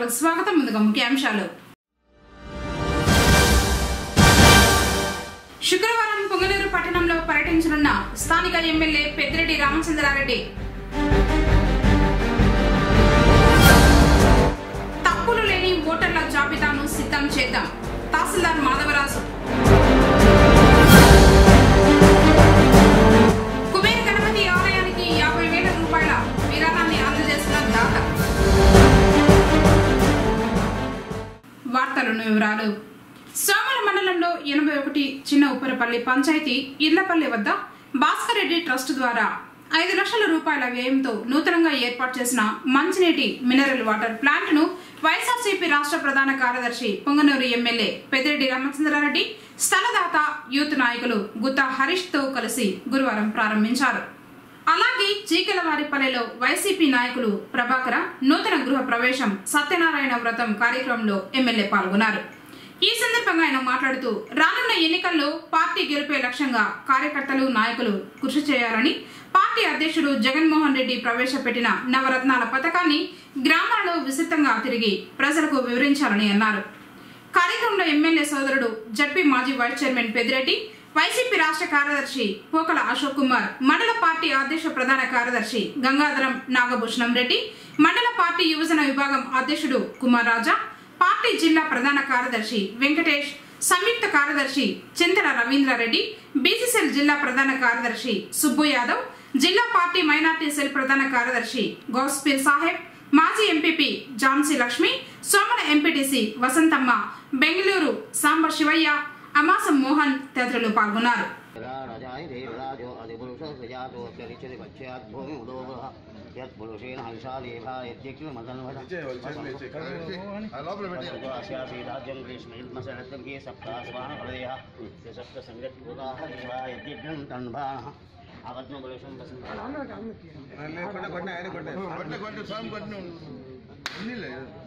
వార్తలకు స్వాగతం ముందుగా ముఖ్యాంశాలు శుక్రవారం పొంగనూరు పట్టణంలో పర్యటించనున్న స్థానిక ఎమ్మెల్యే పెద్దిరెడ్డి రామచంద్రారెడ్డి తప్పులు లేని ఓటర్ల జాబితాను సిద్ధం చేద్దాం తహసీల్దార్ మాధవరాజు కుబేర గణపతి ఆలయానికి యాభై వేల రూపాయల విరాళాన్ని అందజేసిన దాత వార్తలను వివరాలు సోమల మండలంలో ఎనభై ఒకటి చిన్న ఉప్పరపల్లి పంచాయతీ ఇళ్లపల్లి వద్ద భాస్కర్ రెడ్డి ట్రస్ట్ ద్వారా ఐదు లక్షల రూపాయల వ్యయంతో నూతనంగా ఏర్పాటు చేసిన మంచినీటి మినరల్ వాటర్ ప్లాంట్ ను వైఎస్ఆర్సీపీ రాష్ట్ర ప్రధాన కార్యదర్శి పొంగనూరు ఎమ్మెల్యే పెద్దిరెడ్డి రామచంద్రారెడ్డి స్థలదాత యూత్ నాయకులు గుత్తా హరీష్ తో కలిసి గురువారం ప్రారంభించారు అలాగే చీకలవారిపల్లెలో వైసీపీ నాయకులు ప్రభాకర నూతన గృహ ప్రవేశం సత్యనారాయణ వ్రతం కార్యక్రమంలో ఎమ్మెల్యే పాల్గొన్నారు ఈ సందర్భంగా ఆయన మాట్లాడుతూ రానున్న ఎన్నికల్లో పార్టీ గెలిపే లక్ష్యంగా కార్యకర్తలు నాయకులు కృషి చేయాలని పార్టీ అధ్యక్షుడు జగన్మోహన్ రెడ్డి ప్రవేశపెట్టిన నవరత్నాల పథకాన్ని గ్రామాల్లో విస్తృతంగా తిరిగి ప్రజలకు వివరించాలని అన్నారు కార్యక్రమంలో ఎమ్మెల్యే సోదరుడు జడ్పీ మాజీ వైస్ చైర్మన్ పెద్దిరెడ్డి వైసీపీ రాష్ట్ర కార్యదర్శి పోకల అశోక్ కుమార్ మండల పార్టీ అధ్యక్ష ప్రధాన కార్యదర్శి గంగాధరం నాగభూషణం రెడ్డి మండల పార్టీ యువజన విభాగం అధ్యక్షుడు కుమార్ రాజా పార్టీ జిల్లా ప్రధాన కార్యదర్శి వెంకటేష్ సంయుక్త కార్యదర్శి చింతల రవీంద్రారెడ్డి బీసీసీఎల్ జిల్లా ప్రధాన కార్యదర్శి సుబ్బు యాదవ్ జిల్లా పార్టీ మైనార్టీ సెల్ ప్రధాన కార్యదర్శి గౌస్పీర్ సాహెబ్ మాజీ ఎంపీపీ ఝాన్సీ లక్ష్మి సోమన ఎంపీటీసీ వసంతమ్మ బెంగళూరు సాంబ శివయ్య అమాసం మోహన్ తదితరులు పాల్గొన్నారు राजाय देवराजो अधिपुरुषो प्रजातो चरिचरि पश्चात् भूमि उदोभः यत्पुरुषेण हंसा देवा यद्यक्षिणमदन्वशास्यासि राज्यं ग्रीष्मयुग्मशरत्तर्गे सप्तास्वानप्रदेयः सप्तसङ्गत्कृताः देवा यद्यज्ञं तन्भाणः అవజ్ఞపురుషం కొట్ట కొట్ట ఆయన కొట్ట కొట్ట కొట్ట స్వామి కొట్టిన ఉన్నిలే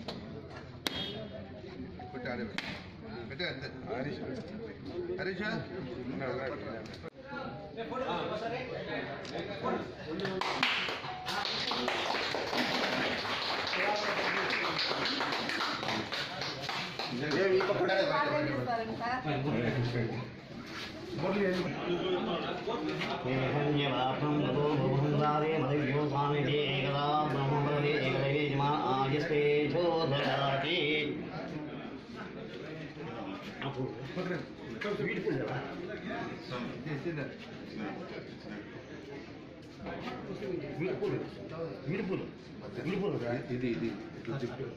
కొట్ట ఆడే పెట్టే అంతే హరీష్ హరీష్ ేహన్యవాసం నమో భూందారే మదవ్యో స్వామిజే ఏకదా బ్రహ్మపదే ఏకదైవే జమా ఆజస్తే చోదయాతి ఇది ఇది ఇట్లా చెప్పు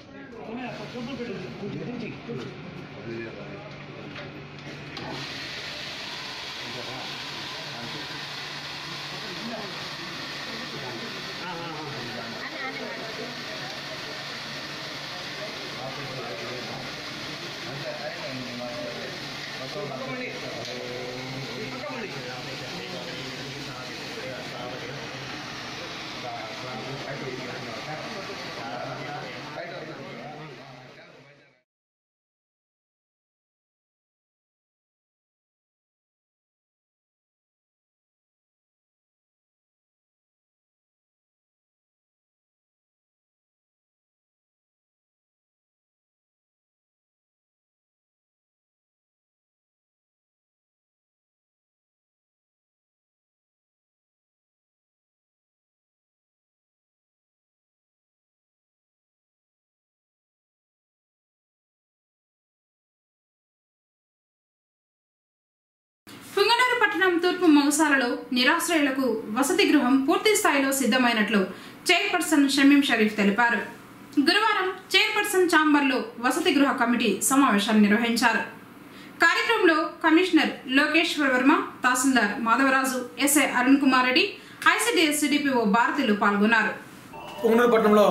పుంగనూరు పట్టణం తూర్పు మౌసాలలో నిరాశ్రయులకు వసతి గృహం పూర్తి స్థాయిలో సిద్ధమైనట్లు చైర్పర్సన్ షమీం షరీఫ్ తెలిపారు గురువారం చైర్పర్సన్ ఛాంబర్లో వసతి గృహ కమిటీ సమావేశాన్ని నిర్వహించారు కార్యక్రమంలో కమిషనర్ లోకేశ్వర్ వర్మ తహసీల్దార్ Madhavaraju SI Arun Kumar Reddy ICDS CDPO భారతీయులు పాల్గొన్నారు పొంగనూరు పట్టణంలో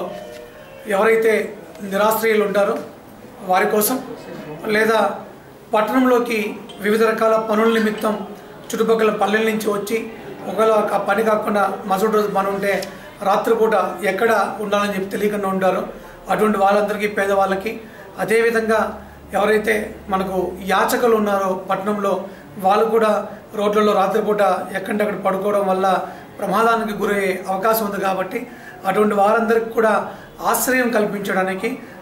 ఎవరైతే నిరాశ్రయులు ఉంటారో వారి కోసం లేదా పట్టణంలోకి వివిధ రకాల పనుల నిమిత్తం చుట్టుపక్కల పల్లెల నుంచి వచ్చి ఒకవేళ ఆ పని కాకుండా మరుసటి రోజు పని ఉంటే రాత్రిపూట ఎక్కడ ఉండాలని చెప్పి తెలియకుండా ఉంటారో అటువంటి వాళ్ళందరికీ పేదవాళ్ళకి అదేవిధంగా ఎవరైతే మనకు యాచకులు ఉన్నారో పట్టణంలో వాళ్ళు కూడా రోడ్లలో రాత్రిపూట ఎక్కడికక్కడ పడుకోవడం వల్ల ప్రమాదానికి గురయ్యే అవకాశం ఉంది కాబట్టి అటువంటి వారందరికీ కూడా ఆశ్రయం కల్పించడానికి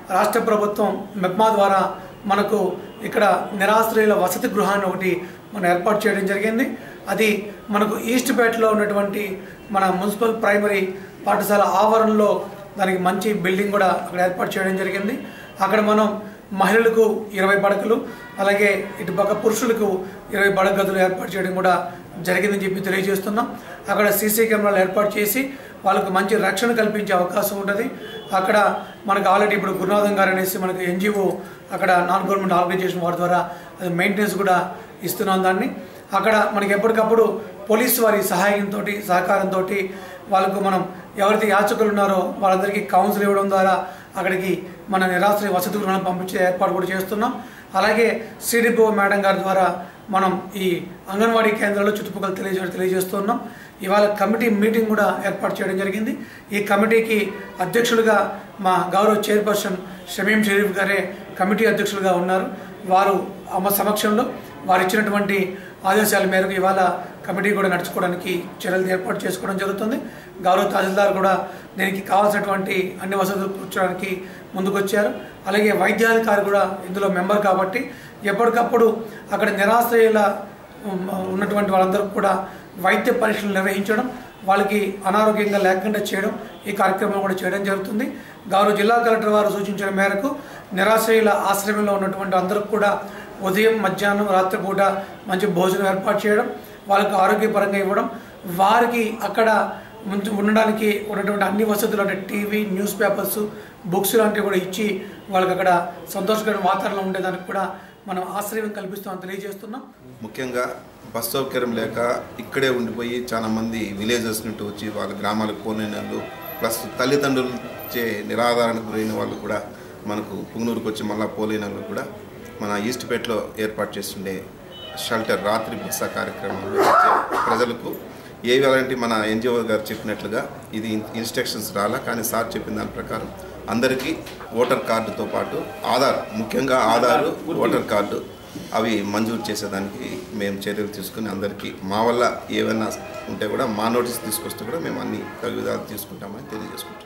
రాష్ట్ర ప్రభుత్వం మెప్మా ద్వారా మనకు ఇక్కడ నిరాశ్రయుల వసతి గృహాన్ని ఒకటి మనం ఏర్పాటు చేయడం జరిగింది అది మనకు ఈస్ట్ పేటలో ఉన్నటువంటి మన మున్సిపల్ ప్రైమరీ పాఠశాల ఆవరణలో దానికి మంచి బిల్డింగ్ కూడా అక్కడ ఏర్పాటు చేయడం జరిగింది అక్కడ మనం మహిళలకు ఇరవై పడకలు అలాగే ఇటుపక్క పురుషులకు ఇరవై పడక గదులు ఏర్పాటు చేయడం కూడా జరిగిందని చెప్పి తెలియజేస్తున్నాం అక్కడ సీసీ కెమెరాలు ఏర్పాటు చేసి వాళ్ళకు మంచి రక్షణ కల్పించే అవకాశం ఉంటుంది అక్కడ మనకు ఆల్రెడీ ఇప్పుడు గురునాథం గారు అనేసి మనకు ఎన్జిఓ అక్కడ నాన్ గవర్నమెంట్ ఆర్గనైజేషన్ వారి ద్వారా అది మెయింటెనెన్స్ కూడా ఇస్తున్నాం దాన్ని అక్కడ మనకి ఎప్పటికప్పుడు పోలీసు వారి సహాయంతో సహకారంతో వాళ్ళకు మనం ఎవరైతే యాచకులు ఉన్నారో వాళ్ళందరికీ కౌన్సిల్ ఇవ్వడం ద్వారా అక్కడికి మన నిరాశ్రయ వసతి గృహాలను పంపించే ఏర్పాటు కూడా చేస్తున్నాం అలాగే సిడిపిఓ మేడం గారి ద్వారా మనం ఈ అంగన్వాడీ కేంద్రాల్లో చుట్టుపక్కల తెలియజే తెలియజేస్తున్నాం ఇవాళ కమిటీ మీటింగ్ కూడా ఏర్పాటు చేయడం జరిగింది ఈ కమిటీకి అధ్యక్షులుగా మా గౌరవ చైర్పర్సన్ షమీం షరీఫ్ గారే కమిటీ అధ్యక్షులుగా ఉన్నారు వారు అమ్మ సమక్షంలో వారు ఇచ్చినటువంటి ఆదేశాల మేరకు ఇవాళ కమిటీ కూడా నడుచుకోవడానికి చర్యలు ఏర్పాటు చేసుకోవడం జరుగుతుంది గౌరవ తహసీల్దార్ కూడా దీనికి కావాల్సినటువంటి అన్ని వసతులు కూర్చోడానికి ముందుకొచ్చారు అలాగే వైద్యాధికారి కూడా ఇందులో మెంబర్ కాబట్టి ఎప్పటికప్పుడు అక్కడ నిరాశ్రయుల ఉమ్, ఉన్నటువంటి వాళ్ళందరూ కూడా వైద్య పరీక్షలు నిర్వహించడం వాళ్ళకి అనారోగ్యంగా లేకుండా చేయడం ఈ కార్యక్రమం కూడా చేయడం జరుగుతుంది గౌరవ జిల్లా కలెక్టర్ వారు సూచించిన మేరకు నిరాశ్రయుల ఆశ్రమంలో ఉన్నటువంటి అందరికి కూడా ఉదయం మధ్యాహ్నం రాత్రిపూట మంచి భోజనం ఏర్పాటు చేయడం వాళ్ళకి ఆరోగ్యపరంగా ఇవ్వడం వారికి అక్కడ ఉంచ- ఉండడానికి ఉన్నటువంటి అన్ని వసతులు అంటే టీవీ న్యూస్ పేపర్స్ బుక్స్ లాంటివి కూడా ఇచ్చి వాళ్ళకి అక్కడ సంతోషకరమైన వాతావరణం ఉండేదానికి కూడా మనం ఆశ్రయం కల్పిస్తామని తెలియజేస్తున్నాం ముఖ్యంగా బస్ సౌకర్యం లేక ఇక్కడే ఉండిపోయి చాలా మంది విలేజెస్ నుండి వచ్చి వాళ్ళ గ్రామాలకు పోలేని వాళ్ళు ప్లస్ తల్లిదండ్రులు చే నిరాధారణకు గురైన వాళ్ళు కూడా మనకు పుంగనూరుకు వచ్చి మళ్ళీ పోలేని వాళ్ళు కూడా మన ఈస్ట్పేటలో ఏర్పాటు చేస్తుండే షెల్టర్ రాత్రి బస కార్యక్రమంలో వచ్చే ప్రజలకు ఏ అలాంటి మన ఎన్జిఓ గారు చెప్పినట్లుగా ఇది ఇన్స్ట్రక్షన్స్ రాలా కానీ సార్ చెప్పిన దాని ప్రకారం అందరికీ ఓటర్ కార్డుతో పాటు ఆధార్ ముఖ్యంగా ఆధారు ఓటర్ కార్డు అవి మంజూరు చేసేదానికి మేము చర్యలు తీసుకుని అందరికీ మా వల్ల ఏమైనా ఉంటే కూడా మా నోటీస్ తీసుకొస్తే కూడా మేము అన్ని తగు విధాలు తీసుకుంటామని తెలియజేసుకుంటాం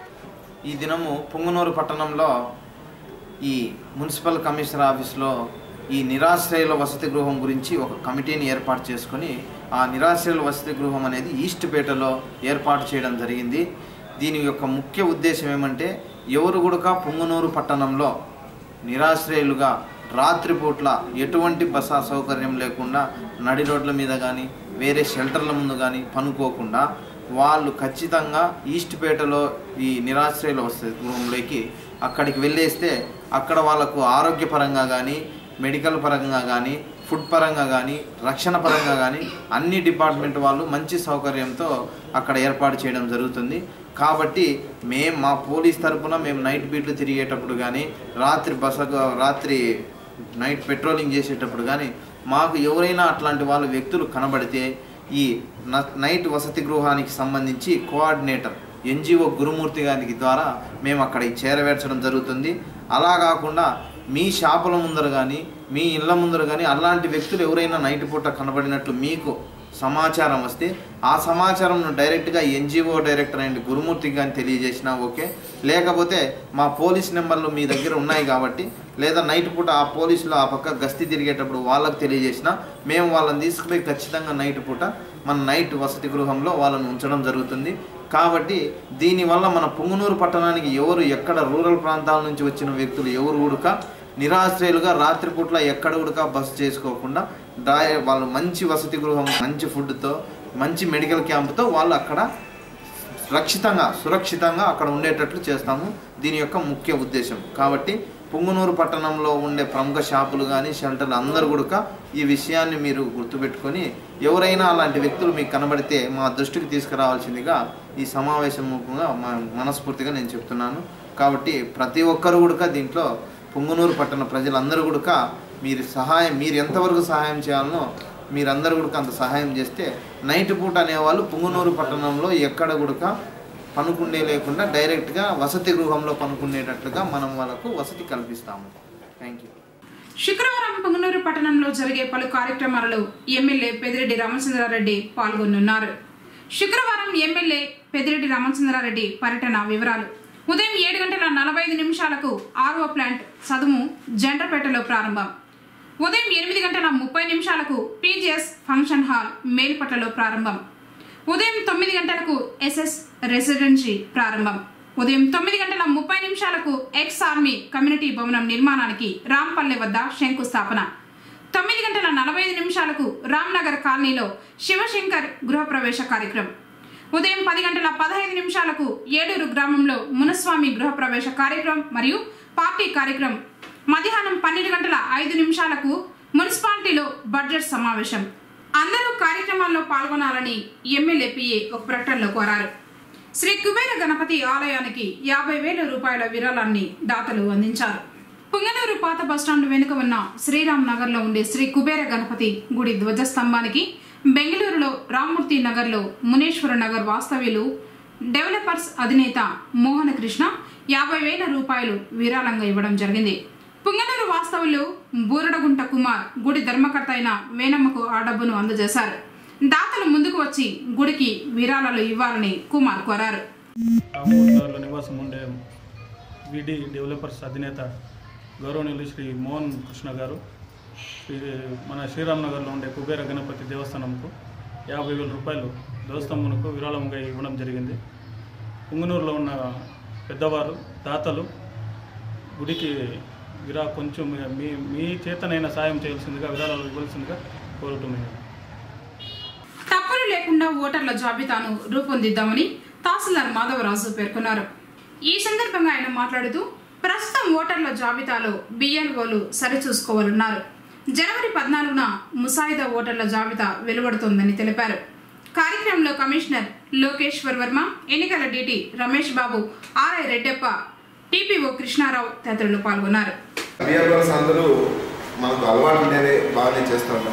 ఈ దినము పుంగనూరు పట్టణంలో ఈ మున్సిపల్ కమిషనర్ ఆఫీస్లో ఈ నిరాశ్రయుల వసతి గృహం గురించి ఒక కమిటీని ఏర్పాటు చేసుకొని ఆ నిరాశ్రయుల వసతి గృహం అనేది ఈస్ట్ పేటలో ఏర్పాటు చేయడం జరిగింది దీని యొక్క ముఖ్య ఉద్దేశం ఏమంటే ఎవరు కూడా పుంగనూరు పట్టణంలో నిరాశ్రయులుగా రాత్రిపూట్ల ఎటువంటి బస సౌకర్యం లేకుండా నడి రోడ్ల మీద కానీ వేరే షెల్టర్ల ముందు కానీ పనుకోకుండా వాళ్ళు ఖచ్చితంగా ఈస్ట్ పేటలో ఈ నిరాశ్రయుల వసతి గృహంలోకి అక్కడికి వెళ్ళేస్తే అక్కడ వాళ్ళకు ఆరోగ్యపరంగా కానీ మెడికల్ పరంగా కానీ ఫుడ్ పరంగా కానీ రక్షణ పరంగా కానీ అన్ని డిపార్ట్మెంట్ వాళ్ళు మంచి సౌకర్యంతో అక్కడ ఏర్పాటు చేయడం జరుగుతుంది కాబట్టి మేము మా పోలీస్ తరపున మేము నైట్ బీట్లు తిరిగేటప్పుడు కానీ రాత్రి బస రాత్రి నైట్ పెట్రోలింగ్ చేసేటప్పుడు కానీ మాకు ఎవరైనా అట్లాంటి వాళ్ళ వ్యక్తులు కనబడితే ఈ న- నైట్ వసతి గృహానికి సంబంధించి కోఆర్డినేటర్ ఎన్జిఓ గురుమూర్తి గారికి ద్వారా మేము అక్కడికి చేరవేర్చడం జరుగుతుంది అలా కాకుండా మీ షాపుల ముందర కానీ మీ ఇళ్ళ ముందర కానీ అలాంటి వ్యక్తులు ఎవరైనా నైట్ పూట కనబడినట్లు మీకు సమాచారం వస్తే ఆ సమాచారంను డైరెక్ట్గా ఎన్జిఓ డైరెక్టర్ అండ్ గురుమూర్తికి కానీ తెలియజేసినా ఓకే లేకపోతే మా పోలీస్ నెంబర్లు మీ దగ్గర ఉన్నాయి కాబట్టి లేదా నైట్ పూట ఆ పోలీసులు ఆ పక్క గస్తీ తిరిగేటప్పుడు వాళ్ళకి తెలియజేసినా మేము వాళ్ళని తీసుకుపోయి ఖచ్చితంగా నైట్ పూట మన నైట్ వసతి గృహంలో వాళ్ళని ఉంచడం జరుగుతుంది కాబట్టి దీనివల్ల మన పుంగనూరు పట్టణానికి ఎవరు ఎక్కడ రూరల్ ప్రాంతాల నుంచి వచ్చిన వ్యక్తులు ఎవరు ఉడక నిరాశ్రయులుగా రాత్రిపూట్ల ఎక్కడ ఉడక బస్సు చేసుకోకుండా డ్రై వాళ్ళు మంచి వసతి గృహం మంచి ఫుడ్తో మంచి మెడికల్ క్యాంపుతో వాళ్ళు అక్కడ రక్షితంగా సురక్షితంగా అక్కడ ఉండేటట్లు చేస్తాము దీని యొక్క ముఖ్య ఉద్దేశం కాబట్టి పుంగనూరు పట్టణంలో ఉండే ప్రముఖ షాపులు కానీ షెల్టర్లు అందరూ కూడా ఈ విషయాన్ని మీరు గుర్తుపెట్టుకొని ఎవరైనా అలాంటి వ్యక్తులు మీకు కనబడితే మా దృష్టికి తీసుకురావాల్సిందిగా ఈ సమావేశం ముఖంగా మ- మనస్ఫూర్తిగా నేను చెప్తున్నాను కాబట్టి ప్రతి ఒక్కరు కూడా దీంట్లో పుంగనూరు పట్టణ ప్రజలందరూ కూడా మీరు సహాయం మీరు ఎంతవరకు సహాయం చేయాలనో మీరందరూ కూడా అంత సహాయం చేస్తే నైట్ పూట అనేవాళ్ళు పుంగనూరు పట్టణంలో ఎక్కడ కూడా పనుకుండే లేకుండా డైరెక్ట్గా వసతి గృహంలో పనుకునేటట్లుగా మనం వాళ్ళకు వసతి కల్పిస్తాము థ్యాంక్ యూ శుక్రవారం పొంగనూరు పట్టణంలో జరిగే పలు కార్యక్రమాలలో ఎమ్మెల్యే పెదిరెడ్డి రామచంద్రారెడ్డి పాల్గొనున్నారు శుక్రవారం ఎమ్మెల్యే పెదిరెడ్డి రామచంద్రారెడ్డి పర్యటన వివరాలు ఉదయం ఏడు గంటల నలభై ఐదు నిమిషాలకు ఆర్ఓ ప్లాంట్ చదువు జండ్రపేటలో ప్రారంభం ఉదయం ఎనిమిది గంటల ముప్పై నిమిషాలకు పీజీఎస్ ఫంక్షన్ హాల్ మేల్పట్లలో ప్రారంభం ఉదయం తొమ్మిది గంటలకు ఎస్ఎస్ రెసిడెన్సీ ప్రారంభం ఉదయం తొమ్మిది గంటల ముప్పై నిమిషాలకు ఎక్స్ ఆర్మీ కమ్యూనిటీ భవనం నిర్మాణానికి రాంపల్లె వద్ద శంకుస్థాపన తొమ్మిది గంటల నలభై ఐదు నిమిషాలకు రామ్నగర్ కాలనీలో శివశంకర్ గృహప్రవేశ కార్యక్రమం ఉదయం పది గంటల పదహైదు నిమిషాలకు ఏడూరు గ్రామంలో మునస్వామి గృహప్రవేశ కార్యక్రమం మరియు పార్టీ కార్యక్రమం మధ్యాహ్నం పన్నెండు గంటల ఐదు నిమిషాలకు మున్సిపాలిటీలో బడ్జెట్ సమావేశం అందరూ కార్యక్రమాల్లో పాల్గొనాలని ఎమ్మెల్యే పిఏ ఒక ప్రకటనలో కోరారు శ్రీ కుబేర గణపతి ఆలయానికి యాభై వేల రూపాయల విరాళాన్ని దాతలు అందించారు పుంగనూరు పాత బస్టాండ్ వెనుక ఉన్న శ్రీరామ్ నగర్ లో ఉండే శ్రీ కుబేర గణపతి గుడి ధ్వజస్తంభానికి బెంగళూరులో రామ్మూర్తి నగర్ లో మునేశ్వర నగర్ వాస్తవ్యులు డెవలపర్స్ అధినేత మోహన కృష్ణ యాభై వేల రూపాయలు విరాళంగా ఇవ్వడం జరిగింది పుంగనూరు వాస్తవులు బూరడగుంట కుమార్ గుడి ధర్మకర్త అయిన వేనమ్మకు ఆ డబ్బును అందజేశారు దాతలు ముందుకు వచ్చి గుడికి విరాళాలు ఇవ్వాలని కుమార్ కోరారు రామూర్తిలో నివాసం ఉండే విడి డెవలపర్స్ అధినేత గౌరవనీయులు శ్రీ మోహన్ కృష్ణ గారు శ్రీ మన శ్రీరామ్ నగర్లో ఉండే కుబేర గణపతి దేవస్థానంకు యాభై వేల రూపాయలు దేవస్థానమునకు విరాళంగా ఇవ్వడం జరిగింది పుంగనూరులో ఉన్న పెద్దవారు దాతలు గుడికి విరా కొంచెం మీ మీ చేతనైన సాయం చేయాల్సిందిగా విరాళాలు ఇవ్వాల్సిందిగా కోరుతున్నాను తప్పులు లేకుండా ఓటర్ల జాబితాను రూపొందిద్దామని తహసీల్దార్ మాధవరాజు పేర్కొన్నారు ఈ సందర్భంగా ఆయన మాట్లాడుతూ ప్రస్తుతం ఓటర్ల జాబితాలో బిఎల్ఓలు సరిచూసుకోవాలన్నారు జనవరి పద్నాలుగున ముసాయిదా ఓటర్ల జాబితా వెలువడుతోందని తెలిపారు కార్యక్రమంలో కమిషనర్ లోకేశ్వర్ వర్మ ఎన్నికల DT Ramesh Babu RI Reddappa TPO Krishna Rao తదితరులు పాల్గొన్నారు బిఆర్ఓస్ అందరూ మనకు అలవాటు ఉండేదే బాగానే చేస్తూ ఉంటాం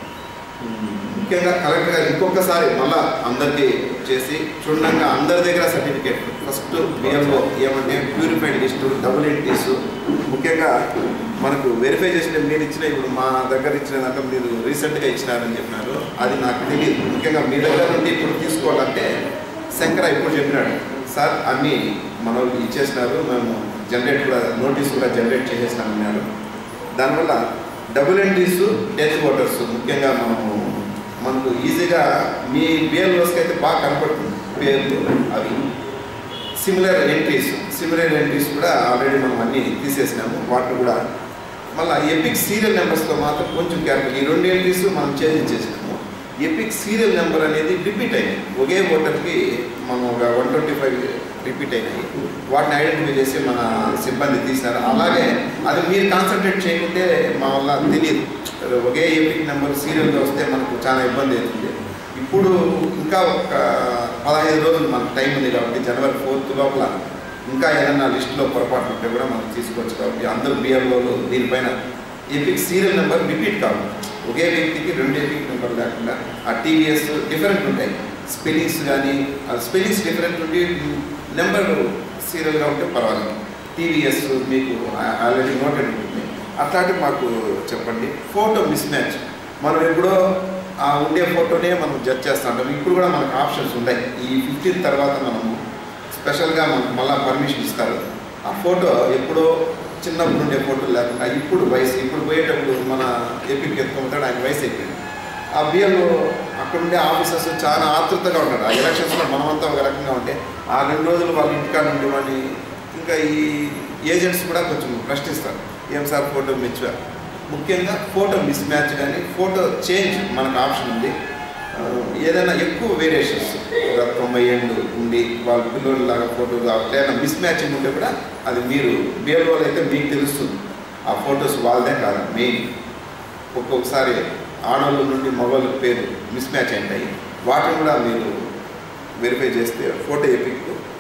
ఉమ్, ముఖ్యంగా కలెక్టర్ గారు ఇంకొకసారి మళ్ళా అందరికీ చేసి క్షుణ్ణంగా అందరి దగ్గర సర్టిఫికేట్ ఫస్ట్ బిఎల్ఓ ఏమంటే ప్యూరిఫైడ్ లిస్టు డబుల్ ఎంట్రీస్ ముఖ్యంగా మనకు వెరిఫై చేసిన మీరు ఇచ్చిన ఇప్పుడు మా దగ్గర ఇచ్చిన దాంట్లో మీరు రీసెంట్గా ఇచ్చినారని చెప్పినారు అది నాకు తెలియదు ముఖ్యంగా మీ దగ్గర నుండి ఇప్పుడు తీసుకోవాలంటే శంకర ఇప్పుడు చెప్పినాడు సార్ అన్నీ మన వాళ్ళు ఇచ్చేసినారు మేము జనరేట్ కూడా నోటీస్ కూడా జనరేట్ చేసేసినామన్నారు దానివల్ల డబుల్ ఎంట్రీస్ డెత్ ఓటర్స్ ముఖ్యంగా మనము మనకు ఈజీగా మీ బిఎల్ఓస్కి అయితే బాగా కనపడుతుంది పేర్లు అవి సిమిలర్ ఎంట్రీస్ సిమిలర్ ఎంట్రీస్ కూడా ఆల్రెడీ మనం అన్నీ తీసేసినాము వాటిని కూడా మళ్ళీ ఎపిక్ సీరియల్ నెంబర్స్లో మాత్రం కొంచెం క్యారెక్టర్ ఈ రెండు ఎంట్రీస్ మనం చేంజ్ చేసినాము ఎపిక్ సీరియల్ నెంబర్ అనేది రిపీట్ అయింది ఒకే ఓటర్కి మనం ఒక వన్ ట్వంటీ ఫైవ్ రిపీట్ అయినాయి వాటిని ఐడెంటిఫై చేసి మన సిబ్బంది తీసినారు అలాగే అది మీరు కాన్సన్ట్రేట్ చేయకుంటే మా వల్ల తెలియదు ఒకే ఎపిక్ నెంబర్ సీరియల్గా వస్తే మనకు చాలా ఇబ్బంది అవుతుంది ఇప్పుడు ఇంకా ఒక పదహైదు రోజులు మనకు టైం ఉంది కాబట్టి జనవరి ఫోర్త్ లోపల ఇంకా ఏదైనా లిస్టులో పొరపాటు ఉంటే కూడా మనం తీసుకోవచ్చు కాబట్టి అందరూ బిఎల్ఓలు దీనిపైన ఎపిక్ సీరియల్ నెంబర్ రిపీట్ కాదు ఒకే వ్యక్తికి రెండు ఎపిక్ నెంబర్ లేకుండా ఆ టీవీఎస్ డిఫరెంట్ ఉంటాయి స్పెల్లింగ్స్ కానీ ఆ స్పెల్లింగ్స్ డిఫరెంట్ ఉండి నెంబర్ సీరియల్గా ఉంటే పర్వాలేదు టీవీఎస్ మీకు ఆల్రెడీ నోటెడ్ ఉంటుంది అట్లాంటివి మాకు చెప్పండి ఫోటో మిస్ మ్యాచ్ మనం ఎప్పుడో ఆ ఉండే ఫోటోనే మనం జడ్జ్ చేస్తూ ఉంటాం ఇప్పుడు కూడా మనకు ఆప్షన్స్ ఉన్నాయి ఈ ఫిఫ్టీన్ తర్వాత మనము స్పెషల్గా మనకు మళ్ళీ పర్మిషన్ ఇస్తారు ఆ ఫోటో ఎప్పుడో చిన్నప్పుడు ఉండే ఫోటో లేకుండా ఇప్పుడు వయసు ఇప్పుడు పోయేటప్పుడు మన ఏపీకి ఎత్తుకుంటాడు ఆయన వయసు అయిపోయింది ఆ బియ్యంలో అక్కడ ఉండే ఆఫీసర్స్ చాలా ఆతృతగా ఉంటారు ఆ ఎలక్షన్స్లో మనమంతా ఒక రకంగా ఉంటే ఆ రెండు రోజులు వాళ్ళ ఇంటికాడ నుండి వాడిని ఇంకా ఈ ఏజెంట్స్ కూడా కొంచెం ప్రశ్నిస్తారు ఏం సార్ ఫోటో మెచ్చువా ముఖ్యంగా ఫోటో మిస్ మ్యాచ్ కానీ ఫోటో చేంజ్ మనకు ఆప్షన్ ఉంది ఆ, ఏదైనా ఎక్కువ వేరియేషన్స్ ఒక తొంభై ఏళ్ళు ఉండి వాళ్ళ పిల్లలలాగా ఫోటో ఏదైనా మిస్ మ్యాచింగ్ ఉంటే కూడా అది మీరు బిఎల్ఓలు అయితే మీకు తెలుస్తుంది ఆ ఫొటోస్ వాళ్ళదే కాదు మెయిన్ ఒక్కొక్కసారి ఆడవాళ్ళ నుండి మగవాళ్ళ పేరు మిస్ మ్యాచ్ ఉంటాయి వాటిని కూడా మీరు వెరిఫై చేస్తే ఫోటో ఎపిక్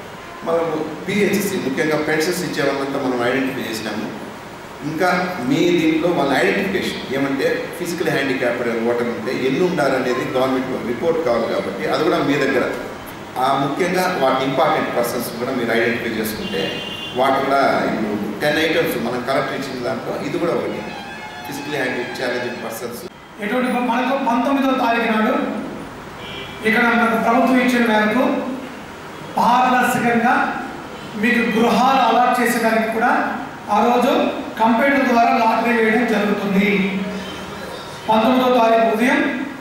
మనం పిహెచ్సి ముఖ్యంగా పెన్షన్స్ ఇచ్చే వాళ్ళంతా మనం ఐడెంటిఫై చేసినాము ఇంకా మీ దీంట్లో వాళ్ళ ఐడెంటిఫికేషన్ ఏమంటే ఫిజికల్ హ్యాండిక్యాప్ ఓటర్ ఉంటే ఎన్ని ఉండాలనేది గవర్నమెంట్ రిపోర్ట్ కావాలి కాబట్టి అది కూడా మీ దగ్గర ఆ ముఖ్యంగా వాటి ఇంపార్టెంట్ పర్సన్స్ కూడా మీరు ఐడెంటిఫై చేసుకుంటే వాటి కూడా ఇప్పుడు టెన్ ఐటమ్స్ మనం కలెక్ట్ ఇచ్చిన దాంట్లో ఇది కూడా ఒకటి ఫిజికల్ హ్యాండిక్ ఛాలెంజింగ్ పర్సన్స్ ఎటువంటి మనకు పంతొమ్మిదో తారీఖు నాడు ఇక్కడ మనకు ప్రభుత్వం ఇచ్చిన మేరకు పారదర్శకంగా మీకు గృహాలు అలాట్ చేసేదానికి కూడా ఆ రోజు కంప్యూటర్ ద్వారా లాటరీ వేయడం జరుగుతుంది పంతొమ్మిదో తారీఖు ఉదయం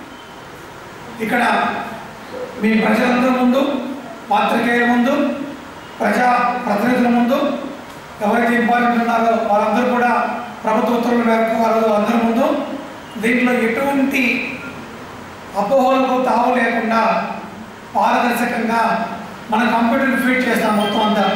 ఇక్కడ మీ ప్రజలందరి ముందు పాత్రికేయుల ముందు ప్రజా ప్రతినిధుల ముందు ఎవరైతే ఇంపార్టెంట్ ఉన్నారో వాళ్ళందరూ కూడా ప్రభుత్వ ఉత్తర్వుల మేరకు వాళ్ళు అందరి ముందు దీంట్లో ఎటువంటి అపోహలకు తావు లేకుండా పారదర్శకంగా మన కంప్యూటర్ ఫీడ్ చేస్తాం మొత్తం అంతా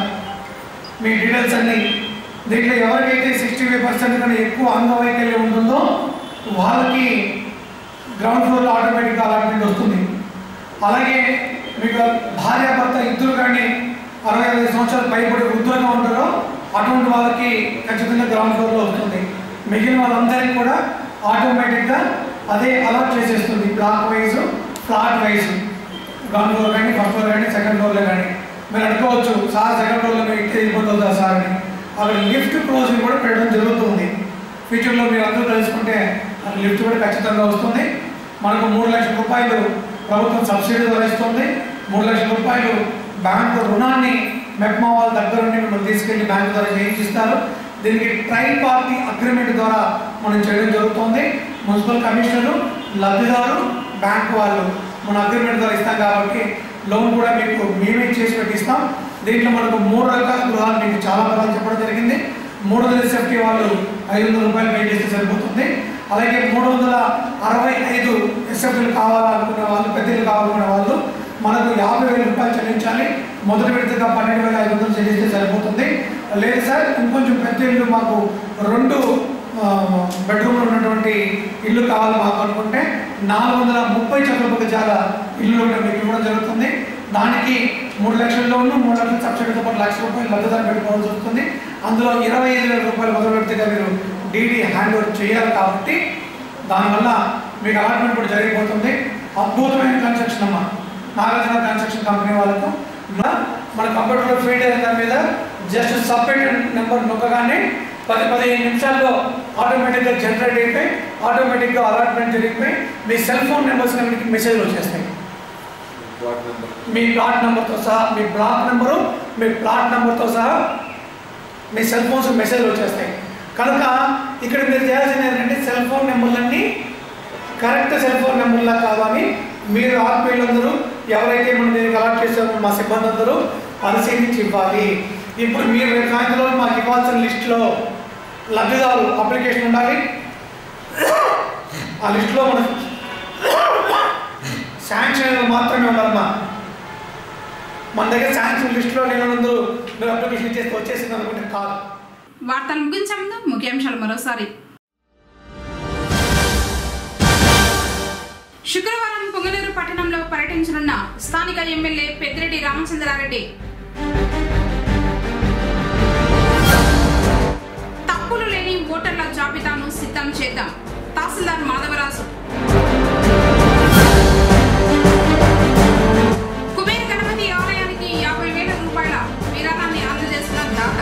మీ డీటెయిల్స్ అన్నీ దీంట్లో ఎవరికైతే సిక్స్టీ ఫైవ్ పర్సెంట్ కన్నా ఎక్కువ అంగవైకల్యం ఉంటుందో వాళ్ళకి గ్రౌండ్ ఫ్లోర్లో ఆటోమేటిక్గా అలాట్మెంట్ వస్తుంది అలాగే మీకు భార్యాభర్త ఇద్దరు కానీ అరవై ఐదు సంవత్సరాలు పైబడి వృద్ధులుగా ఉంటారో అటువంటి వాళ్ళకి ఖచ్చితంగా గ్రౌండ్ ఫ్లోర్లో వస్తుంది మిగిలిన వాళ్ళందరికీ కూడా ఆటోమేటిక్గా అదే అలాట్ చేసేస్తుంది block wise flat wise ground floor కానీ ఫస్ట్ ఫ్లోర్ కానీ సెకండ్ ఫ్లోర్లో కానీ మీరు అనుకోవచ్చు సార్ సెకండ్ ఫ్లోర్లో మీరు ఇంటి వెళ్ళిపోతుందా సార్ అని అక్కడ లిఫ్ట్ క్లోజింగ్ కూడా పెట్టడం జరుగుతుంది ఫ్యూచర్లో మీరు అందరూ తెలుసుకుంటే అది లిఫ్ట్ కూడా ఖచ్చితంగా వస్తుంది మనకు మూడు లక్షల రూపాయలు ప్రభుత్వం సబ్సిడీ ద్వారా ఇస్తుంది మూడు లక్షల రూపాయలు బ్యాంకు రుణాన్ని మెప్మా వాళ్ళ దగ్గర నుండి మిమ్మల్ని తీసుకెళ్లి బ్యాంకు ద్వారా చేయించిస్తారు దీనికి ట్రై పార్టీ అగ్రిమెంట్ ద్వారా మనం చేయడం జరుగుతుంది మున్సిపల్ కమిషనరు లబ్ధిదారు బ్యాంకు వాళ్ళు మన అగ్రిమెంట్ ద్వారా ఇస్తాం కాబట్టి లోన్ కూడా మీకు మేమే చేసి పెట్టిస్తాం దీంట్లో మనకు మూడు రకాల గృహాలు మీకు చాలా రకాలు చెప్పడం జరిగింది మూడు వందల ఎస్ఎఫ్టీ వాళ్ళు ఐదు వందల రూపాయలు పే చేస్తే సరిపోతుంది అలాగే మూడు వందల అరవై ఐదు ఎస్ఎఫ్టీలు కావాలనుకునే వాళ్ళు పెద్దలు కావాలనుకునే వాళ్ళు మనకు యాభై వేల రూపాయలు చెల్లించాలి మొదటి విడతగా పన్నెండు వేల ఐదు వందలు చెల్లిస్తే సరిపోతుంది లేదు సార్ ఇంకొంచెం పెద్ద ఇల్లు మాకు రెండు బెడ్రూమ్లు ఉన్నటువంటి ఇల్లు కావాలి మాకు అనుకుంటే నాలుగు వందల ముప్పై చదువు గజాల ఇల్లు ఒకటి మీకు ఇవ్వడం జరుగుతుంది దానికి మూడు లక్షల లోను మూడు లక్షల సబ్సిడీతో పాటు లక్ష రూపాయలు లబ్ధిదారు పెట్టుకోవాల్సి వస్తుంది అందులో ఇరవై ఐదు వేల రూపాయలు మొదలు పెడితే మీరు డీడీ హ్యాండ్ ఓవర్ చేయాలి కాబట్టి దానివల్ల మీకు అలాట్మెంట్ కూడా జరిగిపోతుంది అద్భుతమైన కన్స్ట్రక్షన్ అమ్మా నాగార్జున కన్స్ట్రక్షన్ కంపెనీ వాళ్ళకు మన- మన కంప్యూటర్లో ఫీడ్ అయిన దాని మీద జస్ట్ సబ్మిట్ నెంబర్ నొక్కగానే పది పదిహేను నిమిషాల్లో ఆటోమేటిక్గా జనరేట్ అయిపోయి ఆటోమేటిక్గా అలాట్మెంట్ జరిగిపోయి మీ సెల్ ఫోన్ నెంబర్స్ కనుక మెసేజ్లు వచ్చేస్తాయి మీ ప్లాట్ నెంబర్తో సహా మీ బ్లాక్ నెంబరు మీ ప్లాట్ నెంబర్తో సహా మీ సెల్ ఫోన్స్ మెసేజ్ వచ్చేస్తాయి కనుక ఇక్కడ మీరు చేయాల్సింది ఏంటంటే సెల్ ఫోన్ నెంబర్లన్నీ కరెక్ట్ సెల్ ఫోన్ నెంబర్లా కాదని మీరు ఆర్పీలందరూ ఎవరైతే మనం దీనికి అలాట్ చేస్తారో మా సిబ్బంది అందరూ పరిశీలించి ఇవ్వాలి ఇప్పుడు మీరు రేపు సాయంత్రం మాకు ఇవ్వాల్సిన లిస్టులో లబ్ధిదారు అప్లికేషన్ ఉండాలి ఆ లిస్టులో మన శాంక్షన్ మాత్రమే ఉండాలమ్మా మన దగ్గర శాంక్షన్ లిస్టులో లేనందుకు మీరు అప్లికేషన్ చేస్తే వచ్చేసింది అనుకుంటే కాదు వార్తలు ముగించే ముందు ముఖ్యాంశాలు మరోసారి శుక్రవారం పొంగనూరు పట్టణంలో పర్యటించనున్న స్థానిక ఎమ్మెల్యే పెద్దిరెడ్డి రామచంద్రారెడ్డి తప్పులు లేని ఓటర్ల జాబితాను సిద్ధం చేద్దాం తహసీల్దార్ మాధవరాజు కుబేర గణపతి ఆలయానికి యాభై వేల రూపాయల విరాళాన్ని అందజేసిన దాత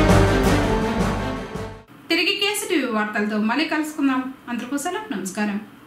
తిరిగి కేసు టీవీ వార్తలతో మళ్ళీ కలుసుకుందాం అందరికీ సెలవు నమస్కారం